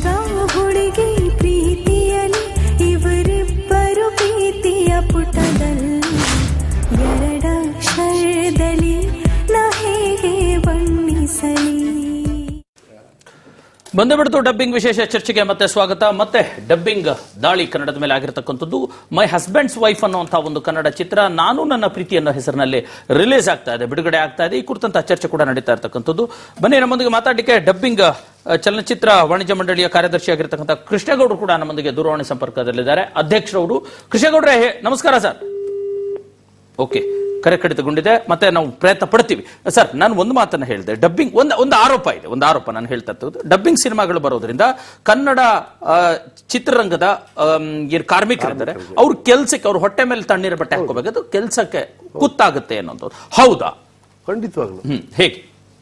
ಹುಡುಗ ಹುಡುಗಿ ಪ್ರೀತಿಯಲಿ ಇವರಿಬ್ಬರು ಪ್ರೀತಿಯ ಪುಟದಲ್ಲಿ ಎರಡಕ್ಷರದಲ್ಲಿ ನಾ ಹೇಗೆ ಬಣ್ಣಿಸಲಿ ಬಂದು ಬಿಡ್ತು ಡಬ್ಬಿಂಗ್ ವಿಶೇಷ ಚರ್ಚೆಗೆ ಮತ್ತೆ ಸ್ವಾಗತ ಮತ್ತೆ ಡಬ್ಬಿಂಗ್ ದಾಳಿ ಕನ್ನಡದ ಮೇಲೆ ಆಗಿರತಕ್ಕಂಥದ್ದು ಮೈ ಹಸ್ಬೆಂಡ್ಸ್ ವೈಫ್ ಅನ್ನುವಂಥ ಒಂದು ಕನ್ನಡ ಚಿತ್ರ ನಾನು ನನ್ನ ಪ್ರೀತಿ ಅನ್ನೋ ಹೆಸರಿನಲ್ಲಿ ರಿಲೀಸ್ ಆಗ್ತಾ ಇದೆ ಬಿಡುಗಡೆ ಆಗ್ತಾ ಇದೆ ಈ ಕುರಿತಂತ ಚರ್ಚೆ ಕೂಡ ನಡೀತಾ ಇರತಕ್ಕಂಥದ್ದು ಬನ್ನಿ ನಮ್ಮೊಂದಿಗೆ ಮಾತಾಡಲಿಕ್ಕೆ ಡಬ್ಬಿಂಗ್ ಅಹ್, ಚಲನಚಿತ್ರ ವಾಣಿಜ್ಯ ಮಂಡಳಿಯ ಕಾರ್ಯದರ್ಶಿ ಆಗಿರತಕ್ಕಂಥ ಕೃಷ್ಣೇಗೌಡರು ಕೂಡ ನಮ್ಮೊಂದಿಗೆ ದೂರವಾಣಿ ಸಂಪರ್ಕದಲ್ಲಿದ್ದಾರೆ ಅಧ್ಯಕ್ಷರವರು ಕೃಷ್ಣೇಗೌಡ್ರೆ ಹೇ- ನಮಸ್ಕಾರ ಸರ್ ಓಕೆ ಕರೆ ಕಡಿತಗೊಂಡಿದೆ ಮತ್ತೆ ನಾವು ಪ್ರಯತ್ನ ಪಡ್ತೀವಿ ಸರ್ ನಾನು ಒಂದು ಮಾತನ್ನ ಹೇಳಿದೆ ಡಬ್ಬಿಂಗ್ ಒಂದು ಒಂದು ಆರೋಪ ಇದೆ ಒಂದು ಆರೋಪ ನಾನು ಹೇಳ್ತಾ ಇರ್ತದ್ದು ಡಬ್ಬಿಂಗ್ ಸಿನಿಮಾಗಳು ಬರೋದ್ರಿಂದ ಕನ್ನಡ ಆ, ಚಿತ್ರರಂಗದ ಆಮ್, ಏನ್ ಕಾರ್ಮಿಕರಿದ್ದಾರೆ ಅವ್ರ ಕೆಲ್ಸಕ್ಕೆ ಅವ್ರ ಹೊಟ್ಟೆ ಮೇಲೆ ತಣ್ಣೀರ ಬಟ್ಟೆ ಹಾಕೋಬೇಕು ಅದು ಕೆಲ್ಸಕ್ಕೆ ಕುತ್ತಾಗುತ್ತೆ ಅನ್ನೋದು ಹೌದಾ ಖಂಡಿತವಾಗ್ಲು ಹ್ಮ್ ಹೇಗೆ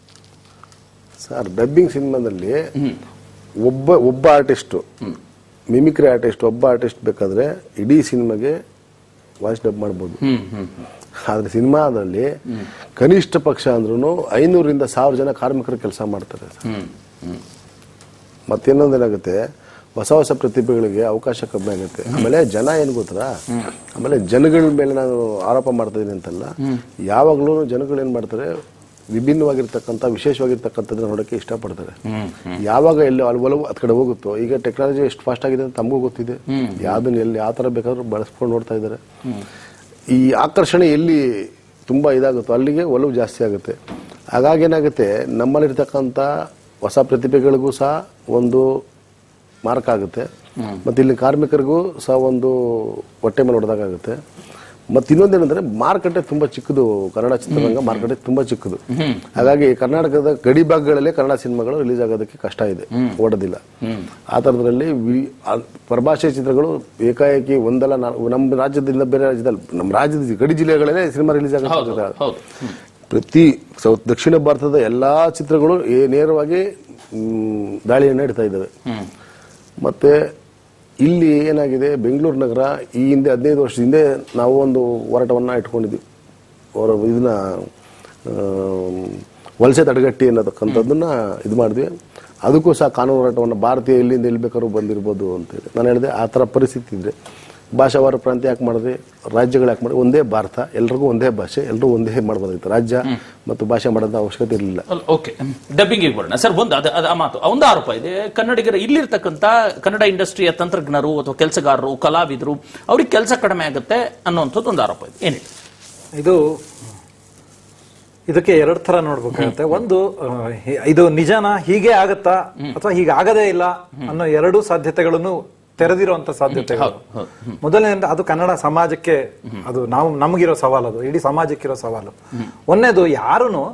ಸರ್ ಡಬ್ಬಿಂಗ್ ಸಿನಿಮಾದಲ್ಲಿ ಒಬ್ಬ ಒಬ್ಬ ಆರ್ಟಿಸ್ಟು ಮಿಮಿಕ್ರಿ ಆರ್ಟಿಸ್ಟ್ ಒಬ್ಬ ಆರ್ಟಿಸ್ಟ್ ಬೇಕಾದ್ರೆ ಇಡೀ ಸಿನಿಮಾಗೆ ವಾಯ್ಸ್ ಡಬ್ ಮಾಡ್ಬೋದು ಹ್ಮ್ ಹ್ಮ್ ಆದ್ರೆ ಸಿನಿಮಾದಲ್ಲಿ ಕನಿಷ್ಠ ಪಕ್ಷ ಅಂದ್ರೂ ಐನೂರಿಂದ ಸಾವಿರ ಜನ ಕಾರ್ಮಿಕರು ಕೆಲಸ ಮಾಡ್ತಾರೆ ಹ್ಮ್ ಹ್ಮ್ ಮತ್ತೇನೊಂದೇನಾಗುತ್ತೆ ಹೊಸ ಹೊಸ ಪ್ರತಿಭೆಗಳಿಗೆ ಅವಕಾಶ ಕಮ್ಮಿ ಆಗುತ್ತೆ ಆಮೇಲೆ ಜನ ಏನ್ ಗೊತ್ತಾ ಆಮೇಲೆ ಜನಗಳ ಮೇಲೆ ನಾನು ಆರೋಪ ಮಾಡ್ತಾ ಇದೀನಿ ಅಂತಲ್ಲ ಯಾವಾಗ್ಲೂ ಜನಗಳು ಏನ್ ಮಾಡ್ತಾರೆ ವಿಭಿನ್ನವಾಗಿರ್ತಕ್ಕಂಥ ವಿಶೇಷವಾಗಿರ್ತಕ್ಕಂಥದ್ದನ್ನ ನೋಡಕ್ಕೆ ಇಷ್ಟಪಡ್ತಾರೆ ಯಾವಾಗ ಎಲ್ಲಿ ಅಲ್ಲಿ ಒಲವು ಅದ್ ಕಡೆ ಹೋಗುತ್ತೋ ಈಗ ಟೆಕ್ನಾಲಜಿ ಎಷ್ಟು ಫಾಸ್ಟ್ ಆಗಿದೆ ಅಂತ ತಮಗೂ ಗೊತ್ತಿದೆ ಯಾವ್ದನ್ನ ಎಲ್ಲಿ ಯಾವ ತರ ಬೇಕಾದ್ರೂ ಬಳಸ್ಕೊಂಡು ನೋಡ್ತಾ ಇದ್ದಾರೆ ಈ ಆಕರ್ಷಣೆ ಎಲ್ಲಿ ತುಂಬಾ ಇದಾಗುತ್ತೋ ಅಲ್ಲಿಗೆ ಒಲವು ಜಾಸ್ತಿ ಆಗುತ್ತೆ ಹಾಗಾಗಿ ಏನಾಗುತ್ತೆ ನಮ್ಮಲ್ಲಿರ್ತಕ್ಕಂಥ ಹೊಸ ಪ್ರತಿಭೆಗಳಿಗೂ ಸಹ ಒಂದು ಮಾರ್ಕ್ ಆಗುತ್ತೆ ಮತ್ತೆ ಇಲ್ಲಿ ಕಾರ್ಮಿಕರಿಗೂ ಸಹ ಒಂದು ಹೊಟ್ಟೆ ಮೇಲೆ ಹೊಡೆದಾಗುತ್ತೆ ಮತ್ತೆ ಇನ್ನೊಂದೇನಂದ್ರೆ ಮಾರುಕಟ್ಟೆ ತುಂಬಾ ಚಿಕ್ಕದು ಕನ್ನಡ ಚಿತ್ರರಂಗ ಮಾರುಕಟ್ಟೆ ತುಂಬಾ ಚಿಕ್ಕದು ಹಾಗಾಗಿ ಕರ್ನಾಟಕದ ಗಡಿ ಭಾಗಗಳಲ್ಲೇ ಕನ್ನಡ ಸಿನಿಮಾಗಳು ರಿಲೀಸ್ ಆಗೋದಕ್ಕೆ ಕಷ್ಟ ಇದೆ ಓಡೋದಿಲ್ಲ ಆ ಥರದ್ರಲ್ಲಿ ವಿ- ಆ ಪರಭಾಷೆ ಚಿತ್ರಗಳು ಏಕಾಏಕಿ ಒಂದಲ್ಲ ನಾಲ್ಕು ನಮ್ಮ ರಾಜ್ಯದಿಂದ ಬೇರೆ ರಾಜ್ಯದಲ್ಲಿ ನಮ್ಮ ರಾಜ್ಯದ ಗಡಿ ಜಿಲ್ಲೆಗಳಲ್ಲೇ ಸಿನಿಮಾ ರಿಲೀಸ್ ಹೌದು ಆಗುತ್ತೆ ಹೌದು ಹ್ಮ್. ಪ್ರತಿ ಸೌತ್ ದಕ್ಷಿಣ ಭಾರತದ ಎಲ್ಲಾ ಚಿತ್ರಗಳು ಏ- ನೇರವಾಗಿ ಮ್, ದಾಳಿಯನ್ನು ನಡೀತಾ ಇದ್ದಾವೆ ಮತ್ತೆ ಇಲ್ಲಿ ಏನಾಗಿದೆ ಬೆಂಗಳೂರು ನಗರ ಈ ಹಿಂದೆ ಹದಿನೈದು ವರ್ಷದ ಹಿಂದೆ ನಾವು ಒಂದು ಹೋರಾಟವನ್ನ ಇಟ್ಕೊಂಡಿದ್ವಿ ಅವರ ಇದನ್ನ ಆಮ್, ವಲಸೆ ತಡೆಗಟ್ಟಿ ಅನ್ನತಕ್ಕಂಥದ್ದನ್ನ ಇದು ಮಾಡಿದ್ವಿ ಅದಕ್ಕೂ ಸಹ ಕಾನೂನು ಹೋರಾಟವನ್ನು ಭಾರತೀಯ ಎಲ್ಲಿಂದ ಎಲ್ಲಿ ಬೇಕಾದ್ರೂ ಬಂದಿರ್ಬೋದು ಅಂತೇಳಿ ನಾನು ಹೇಳಿದೆ ಆ ಥರ ಪರಿಸ್ಥಿತಿ ಇದ್ರೆ ಭಾಷಾವಾರ ಪ್ರಾಂತ್ಯ ಯಾಕೆ ಮಾಡಿದ್ರಿ ರಾಜ್ಯಗಳು ಯಾಕೆ ಮಾಡಿ ಒಂದೇ ಭಾರತ ಎಲ್ರಿಗೂ ಒಂದೇ ಭಾಷೆ ಎಲ್ಲರೂ ಒಂದೇ ಮಾಡ್ಬೋದಾಗಿತ್ತು ರಾಜ್ಯ ಮತ್ತು ಭಾಷೆ ಮಾಡೋದ ಅವಶ್ಯಕತೆ ಇರಲಿಲ್ಲ ಓಕೆ ಡಬ್ಬಿಂಗ್ ಬರೋಣ ಸರ್ ಒಂದು ಅದು ಅದು ಆ ಮಾತು ಒಂದು ಆರೋಪ ಇದೆ ಕನ್ನಡಿಗರ ಇಲ್ಲಿರ್ತಕ್ಕಂಥ ಕನ್ನಡ ಇಂಡಸ್ಟ್ರಿಯ ತಂತ್ರಜ್ಞರು ಅಥವಾ ಕೆಲಸಗಾರರು ಕಲಾವಿದರು ಅವ್ರಿಗೆ ಕೆಲಸ ಕಡಿಮೆ ಆಗುತ್ತೆ ಅನ್ನುವಂಥದ್ದು ಒಂದು ಆರೋಪ ಇದೆ ಏನಿದೆ ಇದು ಇದಕ್ಕೆ ಎರಡ್ ತರ ನೋಡ್ಬೇಕಾಗತ್ತೆ ಒಂದು ಆ, ಹಿ- ಇದು ನಿಜನಾ ಹೀಗೆ ಆಗತ್ತಾ ಅಥವಾ ಹೀಗೆ ಆಗದೇ ಇಲ್ಲ ಅನ್ನೋ ಎರಡು ಸಾಧ್ಯತೆಗಳನ್ನು ತೆರೆದಿರುವಂತ ಸಾಧ್ಯತೆಗಳು ಮೊದಲನೇದು ಅದು ಕನ್ನಡ ಸಮಾಜಕ್ಕೆ ಅದು ನಾವು ನಮಗಿರೋ ಸವಾಲು ಅದು ಇಡೀ ಸಮಾಜಕ್ಕಿರೋ ಸವಾಲು ಒಂದನೇದು ಯಾರುನು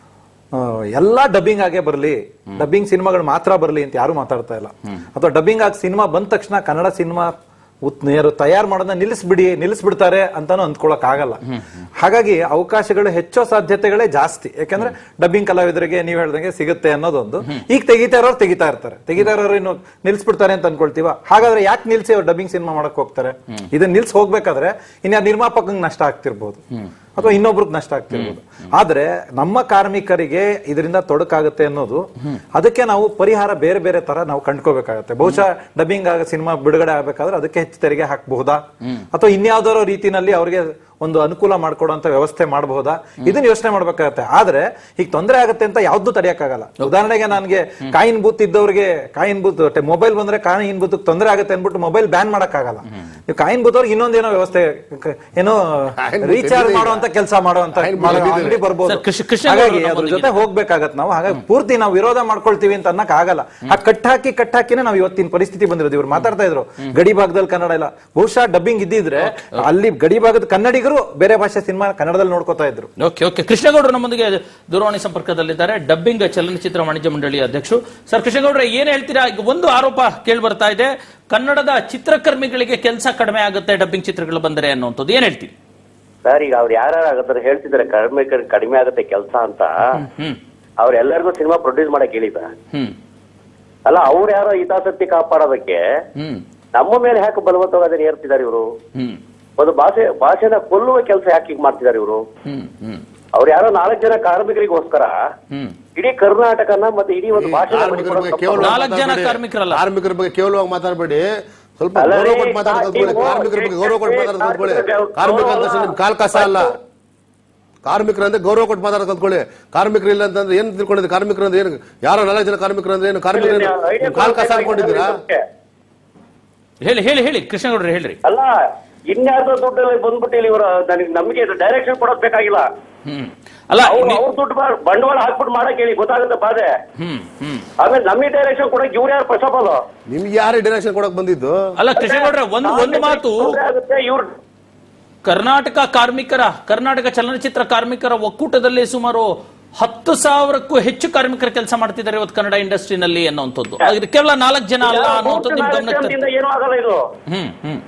ಆ, ಎಲ್ಲಾ ಡಬ್ಬಿಂಗ್ ಆಗೇ ಬರ್ಲಿ ಡಬ್ಬಿಂಗ್ ಸಿನಿಮಾಗಳು ಮಾತ್ರ ಬರ್ಲಿ ಅಂತ ಯಾರು ಮಾತಾಡ್ತಾ ಇಲ್ಲ ಅಥವಾ ಡಬ್ಬಿಂಗ್ ಆಗಿ ಸಿನಿಮಾ ಬಂದ ತಕ್ಷಣ ಕನ್ನಡ ಸಿನಿಮಾ ಯಾರು ತಯಾರು ಮಾಡೋದನ್ನ ನಿಲ್ಲಿಸ್ಬಿಡಿ ನಿಲ್ಲಿಸ್ಬಿಡ್ತಾರೆ ಅಂತಾನು ಅಂದ್ಕೊಳಕ್ ಆಗಲ್ಲ ಹಾಗಾಗಿ ಅವಕಾಶಗಳು ಹೆಚ್ಚೋ ಸಾಧ್ಯತೆಗಳೇ ಜಾಸ್ತಿ ಯಾಕಂದ್ರೆ ಡಬ್ಬಿಂಗ್ ಕಲಾವಿದರಿಗೆ ನೀವ್ ಹೇಳ್ದಂಗೆ ಸಿಗುತ್ತೆ ಅನ್ನೋದೊಂದು ಈಗ ತೆಗಿತಾ ಇರೋರು ತೆಗಿತಾ ಇರ್ತಾರೆ ತೆಗಿತಾ ಇರೋರು ಇನ್ನು ನಿಲ್ಸ್ಬಿಡ್ತಾರೆ ಅಂತ ಅನ್ಕೊಳ್ತೀವ ಹಾಗಾದ್ರೆ ಯಾಕೆ ನಿಲ್ಸಿ ಅವ್ರು ಡಬ್ಬಿಂಗ್ ಸಿನಿಮಾ ಮಾಡಕ್ ಹೋಗ್ತಾರೆ ಇದನ್ನ ನಿಲ್ಸ್ ಹೋಗ್ಬೇಕಾದ್ರೆ ಇನ್ಯಾರ ನಿರ್ಮಾಪಕಂಗ್ ನಷ್ಟ ಆಗ್ತಿರ್ಬೋದು ಅಥವಾ ಇನ್ನೊಬ್ರಿಗೆ ನಷ್ಟ ಆಗ್ತಿರ್ಬೋದು ಆದ್ರೆ ನಮ್ಮ ಕಾರ್ಮಿಕರಿಗೆ ಇದರಿಂದ ತೊಡಕಾಗುತ್ತೆ ಅನ್ನೋದು ಅದಕ್ಕೆ ನಾವು ಪರಿಹಾರ ಬೇರೆ ಬೇರೆ ತರ ನಾವು ಕಂಡ್ಕೋಬೇಕಾಗತ್ತೆ ಬಹುಶಃ ಡಬ್ಬಿಂಗ್ ಆಗ ಸಿನಿಮಾ ಬಿಡುಗಡೆ ಆಗ್ಬೇಕಾದ್ರೆ ಅದಕ್ಕೆ ಹೆಚ್ಚು ತೆರಿಗೆ ಹಾಕಬಹುದಾ ಅಥವಾ ಇನ್ಯಾವ್ದಾರೋ ರೀತಿನಲ್ಲಿ ಅವ್ರಿಗೆ ಒಂದು ಅನುಕೂಲ ಮಾಡ್ಕೊಡುವಂತ ವ್ಯವಸ್ಥೆ ಮಾಡಬಹುದಾ ಇದನ್ನ ಯೋಚನೆ ಮಾಡ್ಬೇಕಾಗತ್ತೆ ಆದ್ರೆ ಈಗ ತೊಂದರೆ ಆಗುತ್ತೆ ಅಂತ ಯಾವ್ದು ತಡೆಯಕ್ಕಾಗಲ್ಲ ಉದಾಹರಣೆಗೆ ನನಗೆ ಕಾಯಿನ್ ಬೂತ್ ಇದ್ದವ್ರಿಗೆ ಕಾಯಿನ್ ಬೂತ್ ಮೊಬೈಲ್ ಬಂದ್ರೆ ಕಾಯಿನ್ ಬೂತ್ ತೊಂದರೆ ಆಗುತ್ತೆ ಅನ್ಬಿಟ್ಟು ಮೊಬೈಲ್ ಬ್ಯಾನ್ ಮಾಡಕ್ಕಾಗಲ್ಲ ನೀವು ಕಾಯಿನ್ ಬೂತ್ ಅವ್ರಿಗೆ ಇನ್ನೊಂದೇನೋ ವ್ಯವಸ್ಥೆ ಕ- ಏನೋ ರೀಚಾರ್ಜ್ ಮಾಡುವಂತ ಕೆಲಸ ಮಾಡುವಂತ ಮಾಡೋ ಅಂಗಡಿ ಬರ್ಬೋದು ಸರ್, ಕೃಷ್ಣ- ಕೃಷ್ಣ ಹಾಗಾಗಿ ಅವರು ಅದ್ರ ನಮ್ಮೊಂದಿಗೆ ಜೊತೆ ಹೋಗ್ಬೇಕಾಗತ್ ನಾವು ಹಾಗಾಗಿ ಪೂರ್ತಿ ನಾವು ವಿರೋಧ ಮಾಡ್ಕೊಳ್ತೀವಿ ಅಂತ ಅನ್ನಕ್ ಆಗಲ್ಲ ಆ ಕಟ್ ಹಾಕಿ ಕಟ್ ಹಾಕಿನೇ ನಾವು ಇವತ್ತಿನ ಪರಿಸ್ಥಿತಿ ಬಂದಿರೋದು ಇವ್ರು ಮಾತಾಡ್ತಾ ಇದ್ರು ಗಡಿ ಭಾಗದಲ್ಲಿ ಕನ್ನಡ ಇಲ್ಲ ಬಹುಶಃ ಡಬ್ಬಿಂಗ್ ಇದ್ದಿದ್ರೆ ಅಲ್ಲಿ ಗಡಿ ಭಾಗದ ಕನ್ನಡಿಗರು ಬೇರೆ ಭಾಷೆ ಸಿನಿಮಾ ಕನ್ನಡದಲ್ಲಿ ನೋಡ್ಕೋತಾ ಇದ್ರು ಓಕೆ ಓಕೆ ಕೃಷ್ಣಗೌಡರು ನಮ್ಮೊಂದಿಗೆ ದೂರವಾಣಿ ಸಂಪರ್ಕದಲ್ಲಿದ್ದಾರೆ ಡಬ್ಬಿಂಗ್ ಚಲನಚಿತ್ರ ವಾಣಿಜ್ಯ ಮಂಡಳಿಯ ಅಧ್ಯಕ್ಷರು ಸರ್ ಕೃಷ್ಣಗೌಡ್ರೆ ಏನ್ ಹೇಳ್ತೀರಾ ಈಗ ಒಂದು ಆರೋಪ ಕೇಳಿ ಬರ್ತಾ ಇದೆ ಕನ್ನಡದ ಚಿತ್ರಕರ್ಮಿಗಳಿಗೆ ಕೆಲಸ ಕಡಿಮೆ ಆಗುತ್ತೆ ಡಬ್ಬಿಂಗ್ ಚಿತ್ರಗಳು ಬಂದರೆ ಅನ್ನುವಂಥದ್ದು ಏನ್ ಹೇಳ್ತೀರಿ ಸರ್ ಈಗ ಅವ್ರು ಯಾರು ಆಗತ್ತಾರೆ ಹೇಳ್ತಿದ್ದಾರೆ ಕಡಿಮೆ ಕಡಿಮೆ ಆಗುತ್ತೆ ಕೆಲಸ ಅಂತ ಹ್ಮ್ ಅವ್ರ ಎಲ್ಲರಿಗೂ ಸಿನಿಮಾ ಪ್ರೊಡ್ಯೂಸ್ ಮಾಡಕ್ ಹೇಳಿದ ಹ್ಮ್ ಅಲ್ಲ ಅವ್ರು ಯಾರೋ ಹಿತಾಸಕ್ತಿ ಕಾಪಾಡೋದಕ್ಕೆ ಹ್ಮ್ ನಮ್ಮ ಮೇಲೆ ಯಾಕೆ ಬಲವಂತವಾದ ಏರ್ತಿದ್ದಾರೆ ಇವರು ಹ್ಮ್ ಒಂದು ಭಾಷೆ ಭಾಷೆನ ಕೊಲ್ಲುವ ಕೆಲಸ ಯಾಕೆ ಹೀಗ್ ಮಾಡ್ತಿದ್ದಾರೆ ಇವರು ಹ್ಮ್ ಹ್ಮ್ ಅವ್ರು ಯಾರೋ ನಾಲ್ಕು ಜನ ಕಾರ್ಮಿಕರಿಗೋಸ್ಕರ ಹ್ಮ್ ಇಡೀ ಕರ್ನಾಟಕನ ಮತ್ತೆ ಇಡೀ ಒಂದು ಭಾಷೆ ಕಾರ್ಮಿಕರ ಬಗ್ಗೆ ಕೇವಲ ನಾಲ್ಕು ಜನ ಕಾರ್ಮಿಕರಲ್ಲ. ಕಾರ್ಮಿಕರ ಬಗ್ಗೆ ಕೇವಲವಾಗಿ ಮಾತಾಡಬೇಡಿ ಸ್ವಲ್ಪ ಅಲ್ಲ ಗೌರವ ರೀ, ಕೊಟ್ಟು ಮಾತಾಡೋದು ಕಲ್ತ್ಕೊಳ್ಳಿ ನೀವು- ಕಾರ್ಮಿಕರ ಬಗ್ಗೆ ಗೌರವ ಕೊಟ್ಟು ಮಾತಾಡೋದು ಕಲ್ತ್ಕೊಳ್ಳಿ ಕಾರ್ಮಿಕರಿಗೆ ಕಾರ್ಮಿಕ ಅಂತ ಗೌರವ ನಿಮ್ ಕಾಲ್ ಕಸ ಅಲ್ಲ ಕಾರ್ಮಿಕರು ಅಂದ್ರೆ ಗೌರವ ಕೊಟ್ಟು ಮಾತಾಡೋದು ಕಲ್ತ್ಕೊಳ್ಳಿ ಕಾರ್ಮಿಕರು ಇಲ್ಲ ಅಂತಂದ್ರೆ ಏನ್ ತಿಳ್ಕೊಂಡಿದ್ರೆ ಕಾರ್ಮಿಕರು ಅಂದ್ರೆ ಏನು ಯಾರೋ ನಾಲ್ಕು ಜನ ಕಾರ್ಮಿಕರು ಅಂದ್ರೆ ಏನು ಕಾರ್ಮಿಕರು ಏನು? ನಿಮ್ ಕಾಲ್ ಕಸ ಅನ್ಕೊಂಡಿದ್ದೀರಾ ಹೇಳಿ ಹೇಳಿ ಹೇಳಿ ಕೃಷ್ಣಗೌಡ್ರೆ ಹೇಳ್ರಿ ಅಲ್ಲ ಇನ್ಯಾರ್ದೋ ದುಡ್ಡಲ್ಲಿ ಬಂದ್ಬಿಟ್ಟು ಇಲ್ಲಿ ಇವರು ನನಗೆ ನಮಗೆ ಡೈರೆಕ್ಷನ್ ಕೊಡೋದ್ ಬೇಕಾಗಿಲ್ಲ ಹ್ಮ್ ಅಲ್ಲ ಅವ್ರು ನಿ- ಅವ್ರ ದುಡ್ಡು ಬಾ- ಬಂಡವಾಳ ಹಾಕ್ಬಿಟ್ಟು ಮಾಡಕ್ ಹೇಳಿ ಗೊತ್ತಾಗುತ್ತೆ ಬಾಧೆ ಹ್ಮ್ ಹ್ಮ್ ಆಮೇಲೆ ನಮಗೆ ಡೈರೆಕ್ಷನ್ ಕೊಡಕ್ ಇವ್ರು ಯಾರು ಫಸ್ಟ್ ಆಫ್ ಆಲ್ ನಿಮ್ಗೆ ಯಾರೇ ಡೈರೆಕ್ಷನ್ ಕೊಡಕ್ ಬಂದಿದ್ದು ಅಲ್ಲ ಕೃಷ್ಣಗೌಡ್ರೆ ಒಂದು ಒಂದು ಮಾತು ಆಗುತ್ತೆ ಇವ್ರು ಕರ್ನಾಟಕ ಕಾರ್ಮಿಕರ ಕರ್ನಾಟಕ ಚಲನಚಿತ್ರ ಕಾರ್ಮಿಕರ ಒಕ್ಕೂಟದಲ್ಲಿ ಸುಮಾರು ಹತ್ತು ಸಾವಿರಕ್ಕೂ ಹೆಚ್ಚು ಕಾರ್ಮಿಕರು ಕೆಲಸ ಮಾಡ್ತಿದ್ದಾರೆ ಇವತ್ತು ಕನ್ನಡ ಇಂಡಸ್ಟ್ರಿನಲ್ಲಿ ಅನ್ನುವಂಥದ್ದು ಅದು ಕೇವಲ ನಾಲ್ಕು ಜನ ಅಲ್ಲ ಅನ್ನುವಂಥದ್ದು ನಿಮ್ ಗಮನಕ್ಕೆ ತರ್ತೀನಿ. ಜನದಿಂದ ಏನೂ ಆಗಲ್ಲ ಇದು ಹ್ಮ್ ಹ್ಮ್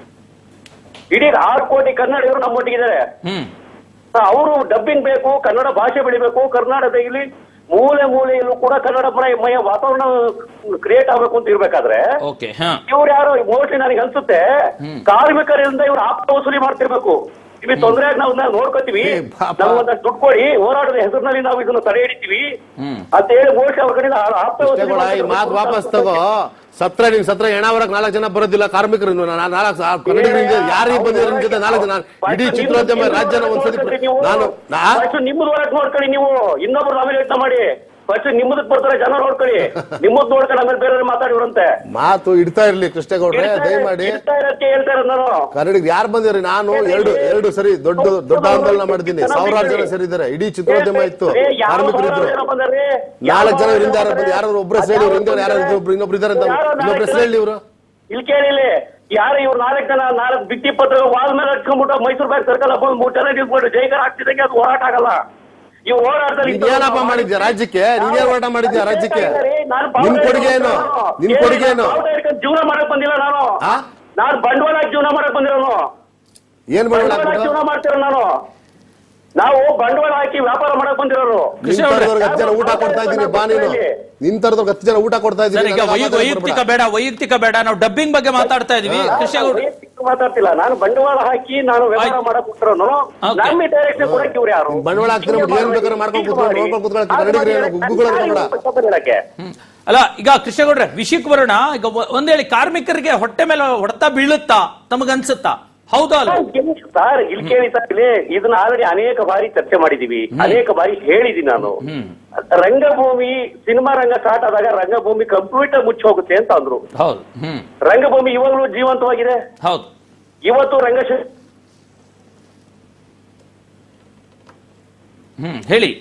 ಇಡೀ ಆರು ಕೋಟಿ ಕನ್ನಡಿಗರು ನಮ್ಮೊಟ್ಟಿಗಿದ್ದಾರೆ ಹ್ಮ್ ಅವರು ಡಬ್ಬಿಂಗ್ ಬೇಕು ಕನ್ನಡ ಭಾಷೆ ಬೆಳಿಬೇಕು ಕರ್ನಾಟಕದಲ್ಲಿ ಮೂಲೆ ಮೂಲೆಯಲ್ಲೂ ಕೂಡ ಕನ್ನಡ ಮಯ ಮಯ ವಾತಾವರಣ ಕ್ರಿಯೇಟ್ ಆಗ್ಬೇಕು ಅಂತ ಇರ್ಬೇಕಾದ್ರೆ ಓಕೆ ಹಾ ಇವ್ರು ಯಾರು ಮೋಸ್ಟ್ಲಿ ನನಗೆ ಅನ್ಸುತ್ತೆ ಕಾರ್ಮಿಕರಿಂದ ಇವ್ರು ಆಪ್ತ ವಸೂಲಿ ಮಾಡ್ತಿರ್ಬೇಕು ನಿಮಗೆ ತೊಂದರೆ ಆಗಿ ನಾವು ನಾವು ನೋಡ್ಕೋತೀವಿ ಏ, ಪಾಪ. ನಾವು ಒಂದಷ್ಟು ದುಡ್ಡು ಕೊಡಿ ಹೋರಾಟದ ಹೆಸರಿನಲ್ಲಿ ನಾವು ಇದನ್ನ ತಡೆ ಹಿಡಿತೀವಿ ಹ್ಮ್. ಅಂತ ಹೇಳಿ ಮೋಸ್ಟ್ಲಿ ಅವ್ರ ಕಡೆಯಿಂದ ಆ- ಆಪ್ತ ವಸೂಲಿ ಕೃಷ್ಣೇಗೌಡ, ಈ ಮಾತು ಮಾಡ್ತಿರ್ಬೇಕು. ವಾಪಸ್ ತಗೋ ಸತ್ರ ನಿಮ್ ಸತ್ರ ಹೆಣ ಹೊರಗ್ ನಾಲ್ಕು ಜನ ಬರೋದಿಲ್ಲ ಕಾರ್ಮಿಕರು ಇನ್ನು ನಾ- ನಾಲ್ಕು ಆ ಕನ್ನಡಿಗರಿಂದ ಯಾರಿಗೆ ಬಂದಿದ್ರು ನಿಮ್ ಜೊತೆ ನಾಲ್ಕು ಜನ ಇಡೀ ಚಿತ್ರೋದ್ಯಮ ರಾಜ್ಯನ ಒಂದ್ಸತಿ ನಾನು ನಾ ಫಸ್ಟ್ ನಿಮ್ಮದು ಹೊರಗೆ ನೋಡ್ಕೊಳ್ಳಿ ನೀವು ಇನ್ನೊಬ್ರು ಆಮೇಲೆ ಯೋಚನೆ ಮಾಡಿ ಫಸ್ಟ್ ನಿಮ್ಮದಕ್ ಬರ್ತಾರೆ ಜನ ನೋಡ್ಕೊಳ್ಳಿ ನಿಮ್ಮದ್ ನೋಡ್ಕೊಂಡು ಆಮೇಲೆ ಬೇರೆ ಮಾತಾಡಿವ್ರಂತೆ ಮಾತು ಇಡ್ತಾ ಇರ್ಲಿ ಕೃಷ್ಣೇಗೌಡ್ರೆ ದಯಮಾಡಿ ಇರ್ತಾ ಇರಕ್ಕೆ ಹೇಳ್ತಾ ಇರೋದು ನಾನು ಕನ್ನಡಿಗ ಯಾರು ಬಂದಿರಿ ನಾನು ಎರಡು ಎರಡು ಸರಿ ದೊಡ್ಡ ದೊಡ್ಡ ಆಂದೋಲನ ಮಾಡಿದ್ದೀನಿ ಸಾವಿರಾರು ಜನ ಸೇರಿದ್ದಾರೆ ಇಡೀ ಚಿತ್ರೋದ್ಯಮ ಇತ್ತು ಏ, ಯಾವ ಕಾರ್ಮಿಕರು ಇದ್ರು ಸಾವಿರಾರು ಜನ ಬಂದಾರೆ? ನಾಲ್ಕು ಜನ ಯಾವ ಇವರಿಂದ ಯಾರು ಬಂದಾರೆ? ಬಂದು ಯಾರು ಒಬ್ಬರ ಹೆಸರು ಹೇಳಿ ಹಿಂದೆ ಯಾರು ಇನ್ನೊಬ್ರು ಇನ್ನೊಬ್ರು ಇದಾರೆ ಅಂತ ಯಾರೋ ಇನ್ನೊಬ್ರು ನಾಲ್ಕು ಹೆಸರು ಹೇಳಿ ಇವರು ಇಲ್ಲಿ ಕೇಳಿಲಿ ಯಾರು ಇವ್ರು ನಾಲ್ಕು ಜನ ನಾಲ್ಕು ಬಿಟ್ಟಿ ಪತ್ರ ವಾಲ್ ಮೇಲೆ ಹಚ್ಕೊಂಡ್ಬಿಟ್ಟು ಮೈಸೂರು ಬ್ಯಾಂಕ್ ಸರ್ಕಲ್ ಬಂದು ಮೂರು ಜನ ನಿಂತ್ಬಿಟ್ಟು ಜೈಗಾರ ಆಗ್ತಿದಂಗೆ ಅದು ಹೋರಾಟ ಆಗಲ್ಲ ಈ ಹೋರಾಟದಲ್ಲಿ ನೀನ್ ಏನಪ್ಪ ಮಾಡಿದ್ಯಾ ರಾಜ್ಯಕ್ಕೆ ನೀನ್ ಹೋರಾಟ ಮಾಡಿದ್ಯಾ ರಾಜ್ಯಕ್ಕೆ ನಿನ್ ಕೊಡುಗೆ ಏನು ನಿನ್ ಕೊಡುಗೆ ಏನು ಜೀವನ ಮಾಡಕ್ ಬಂದಿಲ್ಲ ನಾನು ಆ? ನಾನು ಬಂಡವಾಳ ಹಾಕಿ ಜೀವನ ಮಾಡಕ್ ಬಂದಿರೋನು ಏನ್ ಮಾಡೋಣ ಬಂಡವಾಳ ಹಾಕಿ ಜೀವನ ಮಾಡ್ತಿರೋ ನಾನು ನಾವು ಬಂಡವಾಳ ಹಾಕಿ ವ್ಯಾಪಾರ ಮಾಡಕ್ ಬಂದಿರೋರು ಕೃಷ್ಣ ಅವ್ರೆ, ನಿಂತರದವ್ರಿಗೆ ಹತ್ತು ಜನ ಊಟ ಕೊಡ್ತಾ ಇದ್ದೀನಿ ಬಾ ನೀನು ನಿಂತರದವ್ರಿಗೆ ಹತ್ತು ಜನ ಊಟ ಕೊಡ್ತಾ ಸರ್ ಇದ್ದೀನಿ ಈಗ ವೈ- ವೈಯಕ್ತಿಕ ಬೇಡ ವೈಯಕ್ತಿಕ ಬೇಡ ನಾವು ಡಬ್ಬಿಂಗ್ ಬಗ್ಗೆ ಮಾತಾಡ್ತಾ ಇದೀವಿ ಕೃಷ್ಣಗೌಡ್ರೆ ವೈಯಕ್ತಿಕ ಮಾತಾಡ್ತಿಲ್ಲ ನಾನು ಬಂಡವಾಳ ಹಾಕಿ ನಾನು ವ್ಯವಹಾರ ಆಯ್ತು. ಮಾಡಕ್ ಬಿಟ್ಟಿರೋನು Okay. ನಮ್ಮ ಡೈರೆಕ್ಷನ್ ಕೊಡಕ್ಕೆ ಇವ್ರು ಯಾರು ಬಂಡವಾಳ ಹಾಕ್ತೀರ ಬಿಡಿ, ಏನ್ ಬೇಕಾದ್ರೆ ಮಾಡ್ಕೊಂಡು ಕೂತ್ಕೊಂಡು ನೋಡ್ಕೊಂಡು ಕೂತ್ಕೊಳ್ಳೋಕೆ ಕನ್ನಡಿಗರು ಏನು ಗುಗ್ಗುಗಳು ಕನ್ನಡ ಹ್ಮ್. ಅಲ್ಲ ಈಗ ಕೃಷ್ಣಗೌಡ್ರೆ ವಿಷಯಕ್ಕೆ ಬರೋಣ ಈಗ ಒ- ಒಂದ್ ಹೇಳಿ ಕಾರ್ಮಿಕರಿಗೆ ಹೊಟ್ಟೆ ಮೇಲೆ ಹೊಡೆತ ಬೀಳುತ್ತಾ ತಮಗನ್ಸುತ್ತಾ ಹೌದಾ ಅಲ್ವಾ ಸರ್ ಇಲ್ಲಿ ಕೇಳಿ ಸರ್ ಇಲ್ಲಿ ಇದನ್ನ ಆಲ್ರೆಡಿ ಅನೇಕ ಬಾರಿ ಚರ್ಚೆ ಮಾಡಿದೀವಿ ಅನೇಕ ಬಾರಿ ಹೇಳಿದೀನಿ ನಾನು ರಂಗಭೂಮಿ ಸಿನಿಮಾ ರಂಗ ಸ್ಟಾರ್ಟ್ ಆದಾಗ ರಂಗಭೂಮಿ ಕಂಪ್ಯೂಟರ್ ಮುಚ್ಚಿ ಹೋಗುತ್ತೆ ಅಂತ ಅಂದ್ರು ಹೌದು ಹ್ಮ್ ರಂಗಭೂಮಿ ಇವಾಗಲೂ ಜೀವಂತವಾಗಿದೆ ಹೌದು ಇವತ್ತು ರಂಗಶ ಹ್ಮ್ ಹೇಳಿ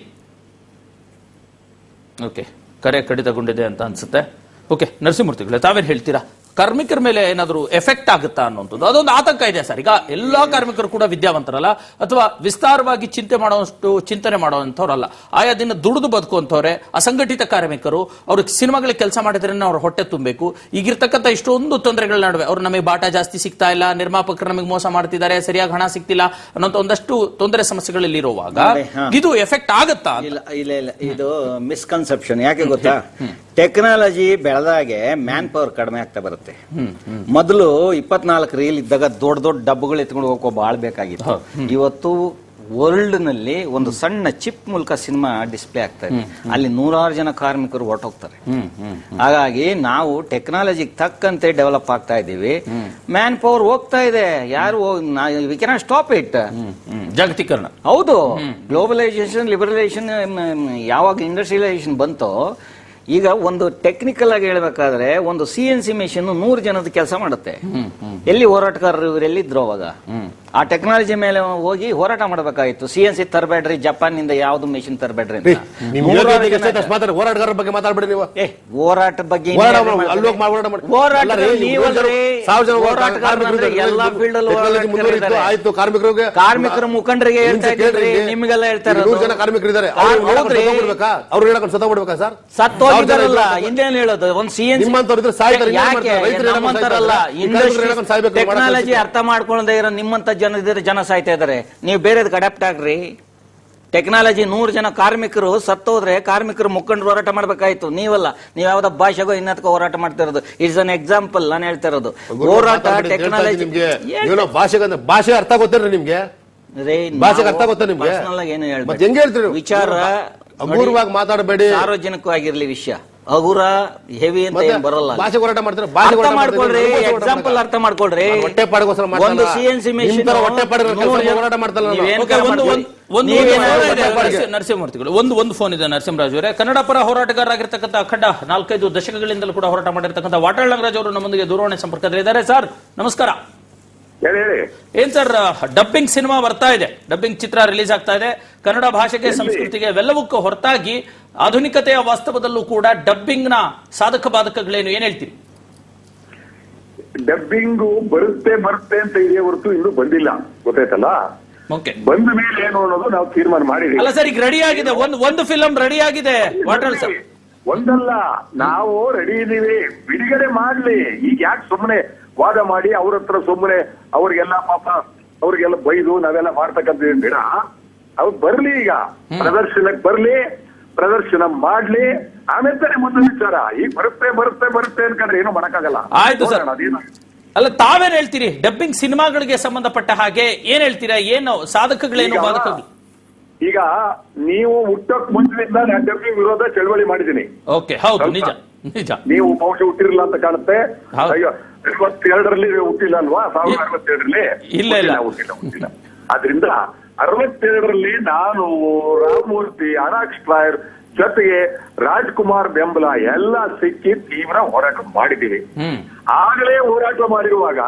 ಓಕೆ ಕರೆ ಕಡಿತಗೊಂಡಿದೆ ಅಂತ ಅನ್ಸುತ್ತೆ ಓಕೆ ನರಸಿಂಹಮೂರ್ತಿಗಳೇ ತಾವೇನ್ ಹೇಳ್ತೀರಾ ಕಾರ್ಮಿಕರ ಮೇಲೆ ಏನಾದರೂ ಎಫೆಕ್ಟ್ ಆಗುತ್ತಾ ಅನ್ನುವಂಥದ್ದು ಅದೊಂದು ಆತಂಕ ಇದೆ ಸರ್ ಈಗ ಎಲ್ಲಾ ಕಾರ್ಮಿಕರು ಕೂಡ ವಿದ್ಯಾವಂತರಲ್ಲ ಅಥವಾ ವಿಸ್ತಾರವಾಗಿ ಚಿಂತೆ ಮಾಡುವಷ್ಟು ಚಿಂತನೆ ಮಾಡುವಂಥವ್ರಲ್ಲ ಆಯಾ ದಿನ ದುಡಿದು ಬದುಕುವಂಥವ್ರೆ ಅಸಂಘಟಿತ ಕಾರ್ಮಿಕರು ಅವರು ಸಿನಿಮಾಗಳಿಗೆ ಕೆಲಸ ಮಾಡಿದ್ರೆ ಅವ್ರ ಹೊಟ್ಟೆ ತುಂಬಬೇಕು ಈಗಿರ್ತಕ್ಕಂಥ ಇಷ್ಟೊಂದು ತೊಂದರೆಗಳ ನಡುವೆ ಅವ್ರು ನಮಗೆ ಬಾಟ ಜಾಸ್ತಿ ಸಿಗ್ತಾ ಇಲ್ಲ ನಿರ್ಮಾಪಕರು ನಮಗೆ ಮೋಸ ಮಾಡ್ತಿದ್ದಾರೆ ಸರಿಯಾಗಿ ಹಣ ಸಿಗ್ತಿಲ್ಲ ಅನ್ನೋಂಥ ಒಂದಷ್ಟು ತೊಂದರೆ ಸಮಸ್ಯೆಗಳಲ್ಲಿ ಇರುವಾಗ ನೋಡಿ, ಹಾ. ಇದು ಎಫೆಕ್ಟ್ ಆಗುತ್ತಾ ಅಂತ? ಇಲ್ಲ ಇಲ್ಲ ಇಲ್ಲ ಇದು ಮಿಸ್ಕನ್ಸೆಪ್ಷನ್ ಯಾಕೆ ಗೊತ್ತಾ ಟೆಕ್ನಾಲಜಿ ಬೆಳೆದಾಗೆ ಮ್ಯಾನ್ ಪವರ್ ಕಡಿಮೆ ಆಗ್ತಾ ಬರುತ್ತೆ ಮೊದಲು ಇಪ್ಪತ್ನಾಲ್ಕು ರೀಲ್ ಇದ್ದಾಗ ದೊಡ್ಡ ದೊಡ್ಡ ಡಬ್ಬಗಳು ಎತ್ಕೊಂಡು ಹೋಗೋ ಬಾಳ್ ಬೇಕಾಗಿತ್ತು ಇವತ್ತು ವರ್ಲ್ಡ್ ನಲ್ಲಿ ಒಂದು ಸಣ್ಣ ಚಿಪ್ ಮೂಲಕ ಸಿನಿಮಾ ಡಿಸ್ಪ್ಲೇ ಆಗ್ತಾ ಇದೆ ಅಲ್ಲಿ ನೂರಾರು ಜನ ಕಾರ್ಮಿಕರು ಹೊರಟೋಗ್ತಾರೆ ಹಾಗಾಗಿ ನಾವು ಟೆಕ್ನಾಲಜಿಗೆ ತಕ್ಕಂತೆ ಡೆವಲಪ್ ಆಗ್ತಾ ಇದ್ದೀವಿ ಮ್ಯಾನ್ ಪವರ್ ಹೋಗ್ತಾ ಇದೆ ಯಾರು we cannot stop it hmm. ಜಾಗತೀಕರಣ ಹೌದು ಗ್ಲೋಬಲೈಸೇಷನ್ ಲಿಬರಲೈಸೇಷನ್ ಯಾವಾಗ ಇಂಡಸ್ಟ್ರಿಯಲೈಸೇಷನ್ ಬಂತೋ ಈಗ ಒಂದು ಟೆಕ್ನಿಕಲ್ ಆಗಿ ಹೇಳ್ಬೇಕಾದ್ರೆ ಒಂದು ಸಿ ಎನ್ ಸಿ ಮೆಷಿನ್ ನೂರು ಜನದ ಕೆಲಸ ಮಾಡುತ್ತೆ ಎಲ್ಲಿ ಹೋರಾಟಗಾರರು ಇವ್ರು ಎಲ್ಲಿದ್ರು ಅವಾಗ ಆ ಟೆಕ್ನಾಲಜಿ ಮೇಲೆ ಹೋಗಿ ಹೋರಾಟ ಮಾಡಬೇಕಾಗಿತ್ತು ಸಿ ಎನ್ ಸಿ ತರಬೇಡ್ರಿ ಜಪಾನ್ ನಿಂದ ಯಾವ್ದು ಮೆಷಿನ್ ತರಬೇಡ್ರಿ ಅಂತ ನಿಮ್ ನೂರಾರು ಯೋಗ್ಯತೆಗೆ ಜನ- ಎಷ್ಟೈತೆ ಅಷ್ಟು ಮಾತಾಡಿ ಹೋರಾಟಗಾರರ ಬಗ್ಗೆ ಮಾತಾಡ್ಬೇಡಿ ನೀವು ಏ ಹೋರಾಟದ ಬಗ್ಗೆ ಹೋರಾಟ ಇನ್ನೇನ್ ಮಾಡಿ, ಮಾತಾಡ್ತಾರೆ? ಅಲ್ಲಿ ಹೋಗಿ ಹೋರಾಟ ಮಾಡಿ. ಹೋರಾಟ ಅಲ್ಲ ರೀ, ನೀವು ನೀವಲ್ರಿ, ಸಾವಿರ ಜನ ಹೋರಾಟಗಾರರು ಕಾರ್ಮಿಕರು ಅಂದ್ರೆ ಇದ್ದಾರೆ. ಎಲ್ಲಾ field ಅಲ್ಲೂ ಟೆಕ್ನಾಲಜಿ ಮುಂದುವರಿತು, ಹೋರಾಟಗಾರರು ಆಯ್ತು ಕಾರ್ಮಿಕರಿಗೆ ಕಾರ್ಮಿಕರ ಮುಖಂಡರಿಗೆ ಹೇಳ್ತಾ ನಿಮಿಷ ಕೇಳ್ರಿ, ಇದ್ದೀರಿ, ಇಲ್ಲಿ ನಿಮ್ಗೆಲ್ಲ ಹೇಳ್ತಾ ನೂರು ಇರೋದು. ಜನ ಕಾರ್ಮಿಕರು ಇದ್ದಾರೆ ಆ, ಅವ್ರು ಹೌದ್ರಿ. ಬಿಡ್ಬೇಕಾ ಅವ್ರು ಹೇಳಕ್ ಸತ್ತ ಬಿಡ್ಬೇಕಾ ಸರ್ ಸತ್ತೋಗಿದಾರಲ್ಲ ಇನ್ನೇನ್ ಹೇಳೋದು ಒಂದ್ ಸಿ ಎನ್ ನಿಮ್ಮಂತವ್ರು ಇದ್ರೆ ಸಾಯ್ತಾರೆ, ಇನ್ನೇನ್ ಯಾಕೆ ಮಾಡ್ತಾರೆ? ರೈತರು ಹೇಳಕ್ ನಮ್ಮಂತರಲ್ಲ ಸಾಯ್ತಾರೆ. ಈ ಕಾರ್ಮಿಕರು ಹೇಳಕ್ ಸಾಯ್ಬೇಕು, ಮಾಡಕ್ ಟೆಕ್ನಾಲಜಿ ಸಾಯ್ತಾರೆ. ಅರ್ಥ ಮಾಡ್ಕೊಳ್ಳದೆ ಇರೋ ನಿಮ್ಮಂತ ಜನ ಇದ್ರೆ ಜನ ಸಾಯ್ತಾ ಇದಾರೆ ನೀವು ಬೇರೆದಕ್ಕೆ ಅಡಾಪ್ಟ್ ಆಗ್ರಿ ಟೆಕ್ನಾಲಜಿ ನೂರು ಜನ ಕಾರ್ಮಿಕರು ಸತ್ತೋದ್ರೆ ಕಾರ್ಮಿಕರು ಮುಖಂಡರು ಹೋರಾಟ ಮಾಡ್ಬೇಕಾಯ್ತು ನೀವಲ್ಲ ನೀವ್ ಯಾವ್ದೋ ಭಾಷೆಗೋ ಇನ್ನದಕ್ಕೋ ಹೋರಾಟ ಮಾಡ್ತಾ ಇರೋದು ಇಟ್ಸ್ ಅನ್ ಎಕ್ಸಾಂಪಲ್ ನಾನು ಹೇಳ್ತಾ ಇರೋದು ಹೋರಾಟ ಮಾತಾಡ್ಬಿಡಿ ಅಂತ ಹೇಳ್ತಾ ಟೆಕ್ನಾಲಜಿ ಇದ್ದೀನಿ ನಿಮ್ಗೆ ಏನೋ ಭಾಷೆಗೆ ಅಂದ್ರೆ ಭಾಷೆ ಅರ್ಥ ಗೊತ್ತೇನ್ರಿ ನಿಮ್ಗೆ ರೇ, ಭಾಷೆಗೆ ನಾವು ಅರ್ಥ ಗೊತ್ತಾ ನಿಮ್ಗೆ personal ಆಗಿ ಏನು ಹೇಳ್ಬೇಡಿ. ಮತ್ತೆ ಹೆಂಗ್ ಹೇಳ್ತೀರಿ ನೀವು? ವಿಚಾರ ಅಪೂರ್ವವಾಗಿ ಮಾತಾಡಬೇಡಿ ಸಾರ್ವಜನಿಕವಾಗಿರ್ಲಿ ವಿಷಯ ಹಗುರ ಹೆವಿ ಅಂತ ಮತ್ತೆ ಏನ್ ಬರಲ್ಲ ಭಾಷೆ ಹೋರಾಟ ಮಾಡ್ತಾರೆ ಭಾಷೆ ಅರ್ಥ ಹೋರಾಟ ಮಾಡ್ಕೊಳ್ರಿ ಮಾಡ್ತಾರೆ, ಭಾಷೆ ಹೋರಾಟ ಎಕ್ಸಾಂಪಲ್ ಮಾಡಲ್ಲ. ಅರ್ಥ ಮಾಡ್ಕೊಳ್ರಿ ನಾನು ಹೊಟ್ಟೆ ಪಾಡಿಗೋಸ್ಕರ ಮಾಡ್ತಾ ಒಂದು ಇಲ್ಲ. ಸಿ ಎನ್ ಸಿ ನಿಮ್ ತರ ಹೊಟ್ಟೆ ಪಾಡಿರೋ ಕೆಲ್ಸ ಹೋರಾಟ ಮಾಡ್ತಾ ಇಲ್ಲ ನಾನು. ನೀವೇನ್ ಓಕೆ, ಒಂದು ಒಂದು ಒಂದು ನೀವೇನ್ ಒಂದು ಫೋನ್ ಇದೆ, ಹೇಳ್ಬೇಕು? ನರಸಿ- ನರಸಿಂಹಮೂರ್ತಿಗಳು ಒಂದು ಒಂದು ಫೋನ್ ಇದೆ ನರಸಿಂಹರಾಜ್ ಅವರೇ ಕನ್ನಡ ಪರ ಹೋರಾಟಗಾರರಾಗಿರ್ತಕ್ಕಂಥ ಅಖಂಡ ನಾಲ್ಕೈದು ದಶಕಗಳಿಂದಲೂ ಕೂಡ ಹೋರಾಟ ಮಾಡಿರ್ತಕ್ಕಂಥ ವಾಟಾಳ್ ನಾಗರಾಜ್ ಅವರು ನಮ್ಮೊಂದಿಗೆ ದೂರವಾಣಿ ಸಂಪರ್ಕದಲ್ಲಿದ್ದಾರೆ ಸರ್ ನಮಸ್ಕಾರ ಹೇಳಿ ಹೇಳಿ ಏನ್ ಸರ್ ಡಬ್ಬಿಂಗ್ ಸಿನಿಮಾ ಬರ್ತಾ ಇದೆ ಡಬ್ಬಿಂಗ್ ಚಿತ್ರ ರಿಲೀಸ್ ಆಗ್ತಾ ಇದೆ ಕನ್ನಡ ಭಾಷೆಗೆ ಸಂಸ್ಕೃತಿಗೆ ಇವೆಲ್ಲವಕ್ಕೂ ಹೊರತಾಗಿ ಆಧುನಿಕತೆಯ ವಾಸ್ತವದಲ್ಲೂ ಕೂಡ ಡಬ್ಬಿಂಗ್ ನ ಸಾಧಕ ಬಾಧಕಗಳೇನು ಏನ್ ಹೇಳ್ತೀರಿ ಡಬ್ಬಿಂಗು ಬರುತ್ತೆ ಬರುತ್ತೆ ಅಂತ ಇದೆಯೇ ಹೊರತು ಇನ್ನೂ ಬಂದಿಲ್ಲ ಗೊತ್ತಾಯ್ತಲ್ಲ ಓಕೆ ಬಂದ ಮೇಲೆ ಏನು ಅನ್ನೋದು ನಾವು ತೀರ್ಮಾನ ಮಾಡಿದೀವಿ ಅಲ್ಲ ಸರ್ ಈಗ ರೆಡಿ ಆಗಿದೆ ಒಂದು ಒಂದು ಫಿಲಂ ರೆಡಿ ಆಗಿದೆ ವಾಟಾಳ್ ಸರ್ ಒಂದಲ್ಲ ನಾವು ರೆಡಿ ಇದೀವಿ ಬಿಡುಗಡೆ ಮಾಡ್ಲಿ ಈಗ ಯಾಕೆ ಸುಮ್ಮನೆ ವಾದ ಮಾಡಿ ಅವ್ರ ಹತ್ರ ಸುಮ್ಮನೆ ಅವ್ರಿಗೆಲ್ಲ ಪಾಪ ಅವ್ರಿಗೆಲ್ಲ ಬೈದು ನಾವೆಲ್ಲ ಮಾಡ್ತಕ್ಕಂಥ ಬೇಡ ಅವ್ರು ಬರ್ಲಿ ಈಗ ಪ್ರದರ್ಶನಕ್ಕೆ ಬರ್ಲಿ ಪ್ರದರ್ಶನ ಮಾಡ್ಲಿ ಆಮೇಲೆ ತಾನೇ ಮುಂದೆ ವಿಚಾರ ಈಗ ಬರುತ್ತೆ ಬರುತ್ತೆ ಬರುತ್ತೆ ಅನ್ಕೊಂಡ್ರೆ ಏನು ಮಾಡಕ್ಕಾಗಲ್ಲ ಆಯ್ತು ಸರ್. ನೋಡೋಣ ಅದೇನಾಗುತ್ತೆ. ಅಲ್ಲ ತಾವೇನ್ ಹೇಳ್ತೀರಿ ಡಬ್ಬಿಂಗ್ ಸಿನಿಮಾಗಳಿಗೆ ಸಂಬಂಧಪಟ್ಟ ಹಾಗೆ ಏನ್ ಹೇಳ್ತೀರಾ ಏನು ಸಾಧಕಗಳೇನು ಈಗ- ಬಾಧಕಗಳು ಈಗ ನೀವು ಹುಟ್ಟಕ್ ಮುಂಚಿನಿಂದ ನಾನು ಡಬ್ಬಿಂಗ್ ವಿರೋಧ ಚಳವಳಿ ಮಾಡಿದ್ದೀನಿ ಓಕೆ ಹೌದು ನಿಜ ನಿಜ ನೀವು ಬಹುಶಃ ಹುಟ್ಟಿರಲ್ಲ ಅಂತ ಕಾಣುತ್ತೆ ಹೌದು. ಅಯ್ಯೋ ಅರವತ್ತೆರಡರಲ್ಲಿ ನೀವು ಹುಟ್ಟಿಲ್ಲ ಅಲ್ವಾ ಸಾವಿರದ ಇ- ಅರವತ್ತೆರಡರಲ್ಲಿ ಇಲ್ಲ, ಇಲ್ಲ. ಹುಟ್ಟಿಲ್ಲ ಹುಟ್ಟಿಲ್ಲ ಆದ್ರಿಂದ ಅರವತ್ತೆರಡರಲ್ಲಿ ನಾನು ರಾಮಮೂರ್ತಿ ಅನಾಕ್ಷ್ ರಾಯರ್ ಜೊತೆಗೆ ರಾಜ್ಕುಮಾರ್ ಬೆಂಬಲ ಎಲ್ಲ ಸಿಕ್ಕಿ ತೀವ್ರ ಹೋರಾಟ ಮಾಡಿದ್ದೀವಿ ಹ್ಮ್ ಆಗಲೇ ಹೋರಾಟ ಮಾಡಿರುವಾಗ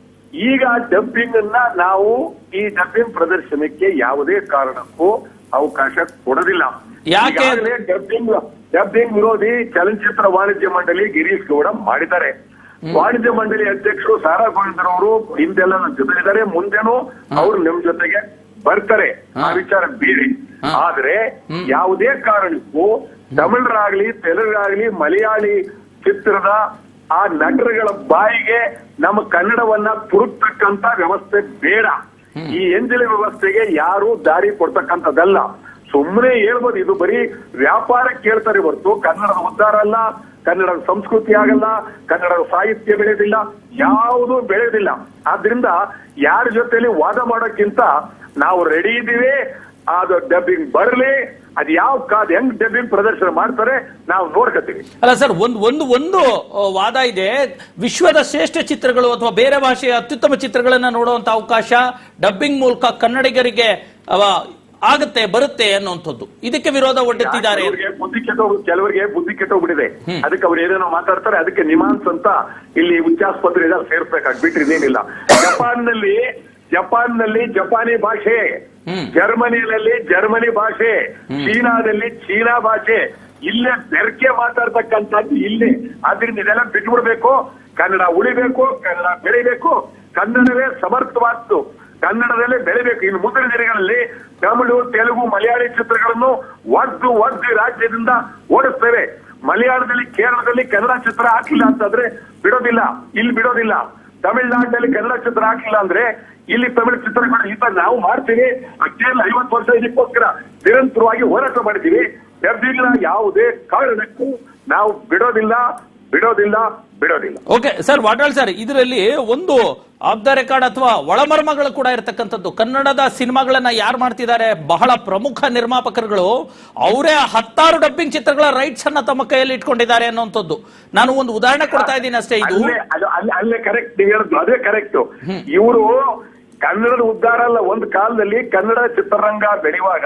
ಈಗ ಡಬ್ಬಿಂಗ್ ಅನ್ನ ನಾವು ಈ ಡಬ್ಬಿಂಗ್ ಪ್ರದರ್ಶನಕ್ಕೆ ಯಾವುದೇ ಕಾರಣಕ್ಕೂ ಅವಕಾಶ ಕೊಡೋದಿಲ್ಲ ಯಾಕೆ? ಈಗಾಗಲೇ ಡಬ್ಬಿಂಗ್ ಡಬ್ಬಿಂಗ್ ವಿರೋಧಿ ಚಲನಚಿತ್ರ ವಾಣಿಜ್ಯ ಮಂಡಳಿ ಗಿರೀಶ್ ಗೌಡ ಮಾಡಿದ್ದಾರೆ ವಾಣಿಜ್ಯ ಮಂಡಳಿ ಅಧ್ಯಕ್ಷರು ಸಾರಾ ಗೋವಿಂದರವರು ಹಿಂದೆಲ್ಲ ನಮ್ಮ ಜೊತೆಲಿದ್ದಾರೆ ಮುಂದೆನೂ ಅವ್ರು ನಿಮ್ ಜೊತೆಗೆ ಬರ್ತಾರೆ ಆ ವಿಚಾರ ಬೇರೆ ಆದ್ರೆ ಯಾವುದೇ ಕಾರಣಕ್ಕೂ ತಮಿಳರಾಗ್ಲಿ ತೆಲುಗಾಗ್ಲಿ ಮಲಯಾಳಿ ಚಿತ್ರದ ಆ ನಟರುಗಳ ಬಾಯಿಗೆ ನಮ್ಮ ಕನ್ನಡವನ್ನ ತುರುಕ್ತಕ್ಕಂತ ವ್ಯವಸ್ಥೆ ಬೇಡ ಈ ಎಂಜಲಿ ವ್ಯವಸ್ಥೆಗೆ ಯಾರು ದಾರಿ ಕೊಡ್ತಕ್ಕಂಥದ್ದಲ್ಲ ಸುಮ್ಮನೆ ಹೇಳ್ಬೋದು ಇದು ಬರೀ ವ್ಯಾಪಾರಕ್ಕೆ ಕೇಳ್ತಾರೆ ಹೊರತು ಕನ್ನಡದ ಉದ್ಧಾರ ಅಲ್ಲ ಕನ್ನಡದ ಸಂಸ್ಕೃತಿ ಆಗಲ್ಲ ಕನ್ನಡದ ಸಾಹಿತ್ಯ ಬೆಳೆಯೋದಿಲ್ಲ ಯಾವುದೂ ಬೆಳೆಯೋದಿಲ್ಲ ಆದ್ರಿಂದ ಯಾರ ಜೊತೆಲಿ ವಾದ ಮಾಡೋಕ್ಕಿಂತ ನಾವು ರೆಡಿ ಇದ್ದೀವಿ ಅದು ಡಬ್ಬಿಂಗ್ ಬರಲಿ ಅದ್ ಯಾವ ಕಾದ್ ಹೆಂಗ್ ಡಬ್ಬಿಂಗ್ ಪ್ರದರ್ಶನ ಮಾಡ್ತಾರೆ ನಾವು ನೋಡ್ಕತ್ತೀವಿ ಅಲ್ಲ ಸರ್ ಒಂದು ಒಂದು ಒಂದು ಆ, ವಾದ ಇದೆ ವಿಶ್ವದ ಶ್ರೇಷ್ಠ ಚಿತ್ರಗಳು ಅಥವಾ ಬೇರೆ ಭಾಷೆಯ ಅತ್ಯುತ್ತಮ ಚಿತ್ರಗಳನ್ನ ನೋಡುವಂತ ಅವಕಾಶ ಡಬ್ಬಿಂಗ್ ಮೂಲಕ ಕನ್ನಡಿಗರಿಗೆ ಅವ, ಆಗತ್ತೆ ಬರುತ್ತೆ ಅನ್ನುವಂಥದ್ದು ಇದಕ್ಕೆ ವಿರೋಧ ಒಡ್ಡುತ್ತಿದ್ದಾರೆ ಕೆಲವರಿಗೆ ಬುದ್ಧಿ ಕೆಟ್ಟೋಗ್ ಕೆಲವರಿಗೆ ಬುದ್ಧಿ ಕೆಟ್ಟೋಗ್ಬಿಟ್ಟಿದೆ ಅದಕ್ಕೆ ಅವ್ರು ಏನೇನೋ ಮಾತಾಡ್ತಾರೆ ಅದಕ್ಕೆ ನಿಮಾನ್ಸ್ ಅಂತ ಇಲ್ಲಿ ಉಚ್ಚಾಸ್ಪತ್ರೆ ಇದಾಗ ಸೇರ್ಸ್ಬೇಕಾಗಿ ಬಿಟ್ರಿ ಇನ್ನೇನಿಲ್ಲ ಜಪಾನ್ ನಲ್ಲಿ ಜಪಾನ್ ನಲ್ಲಿ ಜಪಾನಿ ಭಾಷೆ ಜರ್ಮನಿಯಲ್ಲಿ ಜರ್ಮನಿ ಭಾಷೆ ಚೀನಾದಲ್ಲಿ ಚೀನಾ ಭಾಷೆ ಇಲ್ಲೇ ಬೆರಕೆ ಮಾತಾಡ್ತಕ್ಕಂಥದ್ದು ಇಲ್ಲೇ ಆದ್ರಿಂದ ಇದೆಲ್ಲ ಬಿಟ್ಬಿಡ್ಬೇಕು ಕನ್ನಡ ಉಳಿಬೇಕು ಕನ್ನಡ ಬೆಳಿಬೇಕು ಕನ್ನಡವೇ ಸಮರ್ಥವಾದ್ದು ಕನ್ನಡದಲ್ಲೇ ಬೆಳಿಬೇಕು ಇನ್ನು ಮುಂದಿನ ದಿನಗಳಲ್ಲಿ ತಮಿಳು ತೆಲುಗು ಮಲಯಾಳಿ ಚಿತ್ರಗಳನ್ನು ಒದ್ದು ಒದ್ದು ಈ ರಾಜ್ಯದಿಂದ ಓಡಿಸ್ತೇವೆ ಮಲಯಾಳದಲ್ಲಿ ಕೇರಳದಲ್ಲಿ ಕನ್ನಡ ಚಿತ್ರ ಹಾಕಿಲ್ಲ ಅಂತಂದ್ರೆ ಬಿಡೋದಿಲ್ಲ ಇಲ್ಲಿ ಬಿಡೋದಿಲ್ಲ ತಮಿಳ್ನಾಡಿನಲ್ಲಿ ಕನ್ನಡ ಚಿತ್ರ ಹಾಕಿಲ್ಲ ಅಂದ್ರೆ ಇಲ್ಲಿ ತಮಿಳು ಚಿತ್ರಗಳು ಈ ತರ ನಾವು ಮಾಡ್ತೀವಿ ಅಷ್ಟೇಲ್ಲ ಐವತ್ತು ವರ್ಷ ಇದಕ್ಕೋಸ್ಕರ ನಿರಂತರವಾಗಿ ಹೋರಾಟ ಮಾಡಿದ್ದೀವಿ ಡಬ್ಬಿಂಗ್ನ ಯಾವುದೇ ಕಾರಣಕ್ಕೂ ನಾವು ಬಿಡೋದಿಲ್ಲ ಬಿಡೋದಿಲ್ಲ ಬಿಡೋದಿಲ್ಲ ಓಕೆ ಸರ್ ವಾಟಾಳ್ ಸರ್ ಇದರಲ್ಲಿ ಒಂದು ಆಫ್ ದ ರೆಕಾರ್ಡ್ ಅಥವಾ ಒಳಮರ್ಮಗಳು ಕೂಡ ಇರತಕ್ಕಂಥದ್ದು ಕನ್ನಡದ ಸಿನಿಮಾಗಳನ್ನ ಯಾರು ಮಾಡ್ತಿದ್ದಾರೆ ಬಹಳ ಪ್ರಮುಖ ನಿರ್ಮಾಪಕರುಗಳು ಅವರೇ ಹತ್ತಾರು ಡಬ್ಬಿಂಗ್ ಚಿತ್ರಗಳ ರೈಟ್ಸ್ ಅನ್ನ ತಮ್ಮ ಕೈಯಲ್ಲಿ ಇಟ್ಕೊಂಡಿದ್ದಾರೆ ಅನ್ನುವಂಥದ್ದು ನಾನು ಒಂದು ಉದಾಹರಣೆ ಕೊಡ್ತಾ ಇದ್ದೀನಿ ಅಷ್ಟೇ ಇದು ಅಲ್ಲೇ ಅದು ಅಲ್ಲೇ ಅಲ್ಲೇ ಕರೆಕ್ಟ್ ನೀವು ಹೇಳಿದ್ರು ಅದೇ ಕರೆಕ್ಟ್ ಇವರು ಕನ್ನಡದ ಉದ್ಧಾರ ಅಲ್ಲ ಒಂದು ಕಾಲದಲ್ಲಿ ಕನ್ನಡ ಚಿತ್ರರಂಗ ಬೆಳೆಯುವಾಗ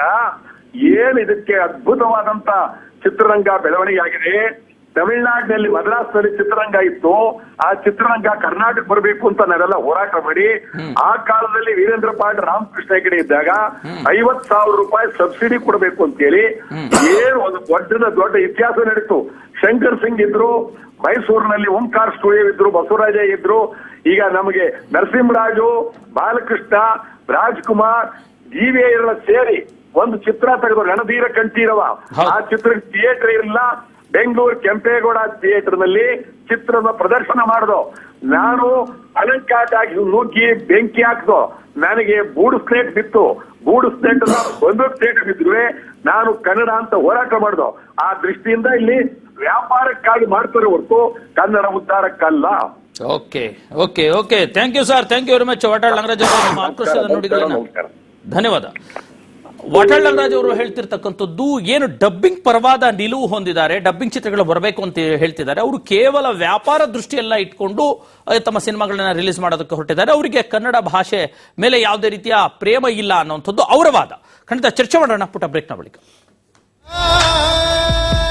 ಏನ್ ಇದಕ್ಕೆ ಅದ್ಭುತವಾದಂತ ಚಿತ್ರರಂಗ ಬೆಳವಣಿಗೆ ಆಗಿದೆ ತಮಿಳ್ನಾಡಿನಲ್ಲಿ ಮದ್ರಾಸ್ನಲ್ಲಿ ಚಿತ್ರರಂಗ ಇತ್ತು ಆ ಚಿತ್ರರಂಗ ಕರ್ನಾಟಕ ಬರಬೇಕು ಅಂತ ನಾವೆಲ್ಲ ಹೋರಾಟ ಮಾಡಿ ಆ ಕಾಲದಲ್ಲಿ ವೀರೇಂದ್ರ ಪಾಂಡ್ ರಾಮಕೃಷ್ಣ ಹೆಗಡೆ ಇದ್ದಾಗ ಐವತ್ ಸಾವಿರ ರೂಪಾಯಿ ಸಬ್ಸಿಡಿ ಕೊಡಬೇಕು ಅಂತೇಳಿ ಏನು ಒಂದು ದೊಡ್ಡದ ದೊಡ್ಡ ಇತಿಹಾಸ ನಡೀತು ಶಂಕರ್ ಸಿಂಗ್ ಇದ್ರು ಮೈಸೂರಿನಲ್ಲಿ ಓಂಕಾರ ಸ್ಟುಡಿಯೋ ಇದ್ರು ಬಸವರಾಜ ಇದ್ರು ಈಗ ನಮಗೆ ನರಸಿಂಹರಾಜು ಬಾಲಕೃಷ್ಣ ರಾಜ್ಕುಮಾರ್ ಎಲ್ಲ ಸೇರಿ ಒಂದು ಚಿತ್ರ ತೆಗೆದು ರಣಧೀರ ಕಂಠೀರವ ಹೌದು. ಆ ಚಿತ್ರ ಥಿಯೇಟರ್ ಇರಲಿಲ್ಲ ಬೆಂಗಳೂರು ಕೆಂಪೇಗೌಡ ಥಿಯೇಟರ್ ನಲ್ಲಿ ಚಿತ್ರದ ಪ್ರದರ್ಶನ ಮಾಡ್ದೋ ನಾನು ಅಲಂಕಾಟ ಹಾಕಿ ನುಗ್ಗಿ ಬೆಂಕಿ ಹಾಕ್ದೋ ನನಗೆ ಬೂಡು ಸ್ಲೇಟ್ ಬಿತ್ತು ಬೂಡು ಸ್ಲೇಟ್ ಒಂದು ಸ್ಲೇಟ್ ಬಿದ್ದರೆ ನಾನು ಕನ್ನಡ ಅಂತ ಹೋರಾಟ ಮಾಡ್ದೋ ಆ ದೃಷ್ಟಿಯಿಂದ ಇಲ್ಲಿ ವ್ಯಾಪಾರಕ್ಕಾಗಿ ಮಾಡ್ತಾರೆ ಹೊರತು ಕನ್ನಡ ಉದ್ಧಾರಕ್ಕಲ್ಲ okay okay okay thank you sir thank you very much Vatal Nagaraj ಅವರು ನಿಮ್ಮ ಆಕ್ರೋಶದ ನುಡಿಗಳನ್ನ ನಮಸ್ಕಾರ ಧನ್ಯವಾದ ವಾಟಾಳ್ ನಾಗರಾಜ್ ಅವರು ಹೇಳ್ತಿರ್ತಕ್ಕಂಥದ್ದು ಏನು ಡಬ್ಬಿಂಗ್ ಪರವಾದ ನಿಲುವು ಹೊಂದಿದ್ದಾರೆ ಡಬ್ಬಿಂಗ್ ಚಿತ್ರಗಳು ಬರಬೇಕು ಅಂತ ಹೇಳ್ತಿದ್ದಾರೆ ಅವರು ಕೇವಲ ವ್ಯಾಪಾರ ದೃಷ್ಟಿಯೆಲ್ಲ ಇಟ್ಕೊಂಡು ಅಹ್, ತಮ್ಮ ಸಿನಿಮಾಗಳನ್ನ ರಿಲೀಸ್ ಮಾಡೋದಕ್ಕೆ ಹೊರಟಿದ್ದಾರೆ ಅವರಿಗೆ ಕನ್ನಡ ಭಾಷೆ ಮೇಲೆ ಯಾವುದೇ ರೀತಿಯ ಪ್ರೇಮ ಇಲ್ಲ ಅನ್ನುವಂಥದ್ದು ಅವರ ವಾದ ಖಂಡಿತ ಚರ್ಚೆ ಮಾಡೋಣ ಪುಟ ಬ್ರೇಕ್ನ ಬಳಿಕ ಆ